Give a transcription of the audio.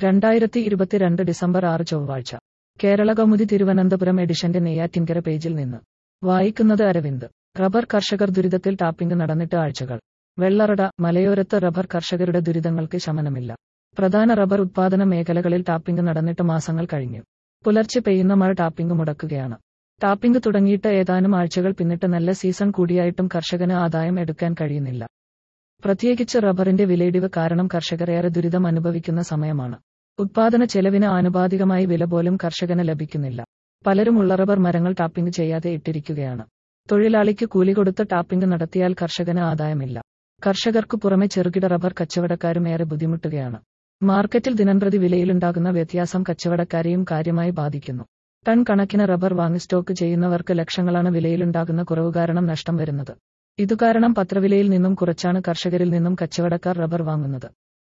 രണ്ടായിരത്തി ഇരുപത്തിരണ്ട് ഡിസംബർ ആറ് ചൊവ്വാഴ്ച കേരള കൗമുദി തിരുവനന്തപുരം എഡിഷന്റെ നെയ്യാറ്റിൻകര പേജിൽ നിന്ന് വായിക്കുന്നത് അരവിന്ദ് റബ്ബർ കർഷകർ ദുരിതത്തിൽ ടാപ്പിംഗ് നടന്നിട്ട് ആഴ്ചകൾ വെള്ളറട മലയോരത്ത് റബ്ബർ കർഷകരുടെ ദുരിതങ്ങൾക്ക് ശമനമില്ല പ്രധാന റബ്ബർ ഉത്പാദന മേഖലകളിൽ ടാപ്പിംഗ് നടന്നിട്ട് മാസങ്ങൾ കഴിഞ്ഞു പുലർച്ചെ പെയ്യുന്ന മഴ ടാപ്പിംഗ് മുടക്കുകയാണ് ടാപ്പിംഗ് തുടങ്ങിയിട്ട് ഏതാനും ആഴ്ചകൾ പിന്നിട്ട് നല്ല സീസൺ കൂടിയായിട്ടും കർഷകന് ആദായം എടുക്കാൻ കഴിയുന്നില്ല പ്രത്യേകിച്ച് റബ്ബറിന്റെ വിലയിടിവ് കാരണം കർഷകർ ഏറെ ദുരിതം അനുഭവിക്കുന്ന സമയമാണ് ഉത്പാദന ചെലവിന് ആനുപാതികമായി വില പോലും കർഷകന് ലഭിക്കുന്നില്ല പലരും ഉള്ള റബ്ബർ മരങ്ങൾ ടാപ്പിംഗ് ചെയ്യാതെ ഇട്ടിരിക്കുകയാണ് തൊഴിലാളിക്ക് കൂലി കൊടുത്ത് ടാപ്പിംഗ് നടത്തിയാൽ കർഷകന് ആദായമില്ല കർഷകർക്കു പുറമെ ചെറുകിട റബ്ബർ കച്ചവടക്കാരും ഏറെ ബുദ്ധിമുട്ടുകയാണ് മാർക്കറ്റിൽ ദിനംപ്രതി വിലയിലുണ്ടാകുന്ന വ്യത്യാസം കച്ചവടക്കാരെയും കാര്യമായി ബാധിക്കുന്നു ടൺ കണക്കിന് റബ്ബർ വാങ്ങി സ്റ്റോക്ക് ചെയ്യുന്നവർക്ക് ലക്ഷങ്ങളാണ് വിലയിലുണ്ടാകുന്ന കുറവ് കാരണം നഷ്ടം വരുന്നത് ഇതുകാരണം പത്രവിലയിൽ നിന്നും കുറച്ചാണ് കർഷകരിൽ നിന്നും കച്ചവടക്കാർ റബ്ബർ വാങ്ങുന്നത്